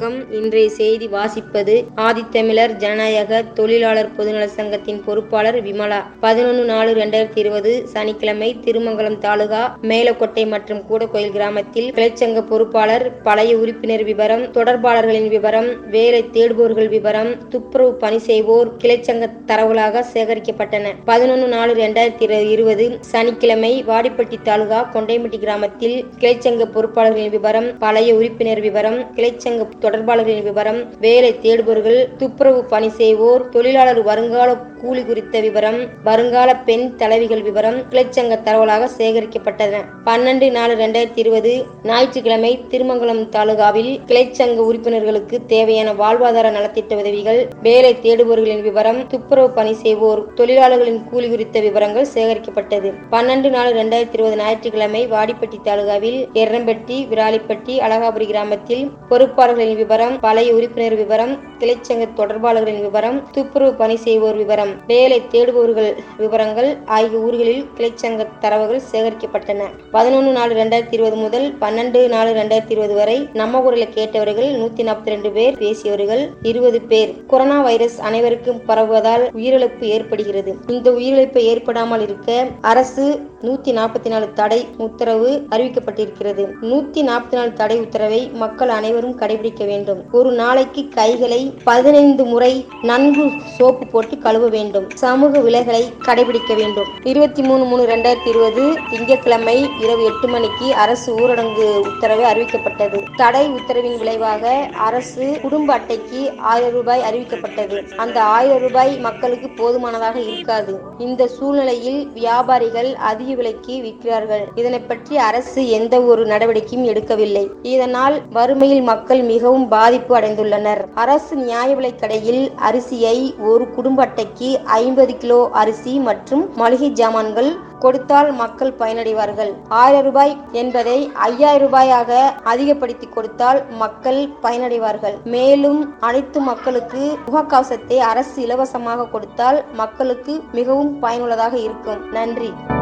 வணக்கம் இன்றைய செய்தி வாசிப்பது ஆதித்தமிழர் ஜனநாயக தொழிலாளர் பொதுநல சங்கத்தின் பொறுப்பாளர் விமலா பதினொன்று நாலு ரெண்டாயிரத்தி இருபது சனிக்கிழமை திருமங்கலம் தாலுகா மேலக்கொட்டை மற்றும் கூடக்கோயில் கிராமத்தில் கிளைச்சங்க பொறுப்பாளர் பழைய உறுப்பினர் விவரம் தொடர்பாளர்களின் விவரம் வேலை தேடுபவர்கள் விவரம் துப்புரவு பணி செய்வோர் கிளைச்சங்க தரவுகளாக சேகரிக்கப்பட்டன பதினொன்று நாலு ரெண்டாயிரத்தி இருபது சனிக்கிழமை வாடிப்பட்டி தாலுகா கொண்டைமட்டி கிராமத்தில் கிளைச்சங்க பொறுப்பாளர்களின் விவரம் பழைய உறுப்பினர் விவரம் கிளைச்சங்க தொடர்பாளர்களின் விவரம் வேலை தேடுபவர்கள் துப்புரவு பணி செய்வோர் தொழிலாளர் வருங்கால கூலி குறித்த விவரம் வருங்கால பெண் தலைவிகள் விவரம் கிளைச்சங்க தரவலாக சேகரிக்கப்பட்டன பன்னெண்டு நாலு ரெண்டாயிரத்தி இருபது ஞாயிற்றுக்கிழமை திருமங்கலம் தாலுகாவில் கிளைச்சங்க உறுப்பினர்களுக்கு தேவையான வாழ்வாதார நலத்திட்ட உதவிகள் வேலை தேடுபவர்களின் விவரம் துப்புரவு பணி செய்வோர் தொழிலாளர்களின் கூலி குறித்த விவரங்கள் சேகரிக்கப்பட்டது பன்னெண்டு நாலு ரெண்டாயிரத்தி இருபது ஞாயிற்றுக்கிழமை வாடிப்பட்டி தாலுகாவில் எர்ரம்பட்டி விராலிப்பட்டி அழகாபுரி கிராமத்தில் பொறுப்பாளர்களின் விவரம் பழைய உறுப்பினர் விவரம் கிளைச்சங்க தொடர்பாளர்களின் விவரம் துப்புரவு பணி செய்வோர் விவரம் வேலை தேடுபவர்கள் விவரங்கள் ஆகிய ஊர்களில் கிளைச்சங்க தரவுகள் சேகரிக்கப்பட்டன பதினொன்று நாலு ரெண்டாயிரத்தி இருபது முதல் பன்னெண்டு நாலு ரெண்டாயிரத்தி இருபது வரை நம்ம ஊரில் கேட்டவர்கள் நூத்தி நாற்பத்தி ரெண்டு பேர் பேசியவர்கள் இருபது பேர் கொரோனா வைரஸ் அனைவருக்கும் பரவுவதால் உயிரிழப்பு ஏற்படுகிறது இந்த உயிரிழப்பு ஏற்படாமல் இருக்க அரசு நூத்தி நாற்பத்தி நாலு தடை உத்தரவு அறிவிக்கப்பட்டிருக்கிறது நூத்தி நாற்பத்தி நாலு தடை உத்தரவை மக்கள் அனைவரும் கடைபிடிக்க வேண்டும் ஒரு நாளைக்கு கைகளை பதினைந்து முறை நன்கு சோப்பு போட்டு கழுவ வேண்டும் சமூக விலைகளை கடைபிடிக்க வேண்டும் இருபத்தி மூணு மூணு ரெண்டாயிரத்தி இருபது திங்கட்கிழமை இரவு எட்டு மணிக்கு அரசு ஊரடங்கு உத்தரவு அறிவிக்கப்பட்டது தடை உத்தரவின் விளைவாக அரசு குடும்ப அட்டைக்கு ஆயிரம் ரூபாய் அறிவிக்கப்பட்டது அந்த ஆயிரம் ரூபாய் மக்களுக்கு போதுமானதாக இருக்காது இந்த சூழ்நிலையில் வியாபாரிகள் அதிக விலைக்கு விற்கிறார்கள் இதனை பற்றி அரசு எந்த ஒரு நடவடிக்கையும் எடுக்கவில்லை இதனால் வறுமையில் மக்கள் மிகவும் பாதிப்பு அடைந்துள்ளனர் அரசு நியாய விலை கடையில் அரிசியை ஒரு குடும்ப அட்டைக்கு ஐம்பது கிலோ அரிசி மற்றும் மளிகை ஜாமான்கள் கொடுத்தால் மக்கள் பயனடைவார்கள் ஆயிரம் ரூபாய் என்பதை ஐயாயிரம் ரூபாயாக அதிகப்படுத்தி கொடுத்தால் மக்கள் பயனடைவார்கள் மேலும் அனைத்து மக்களுக்கு முகக்கவசத்தை அரசு இலவசமாக கொடுத்தால் மக்களுக்கு மிகவும் பயனுள்ளதாக இருக்கும் நன்றி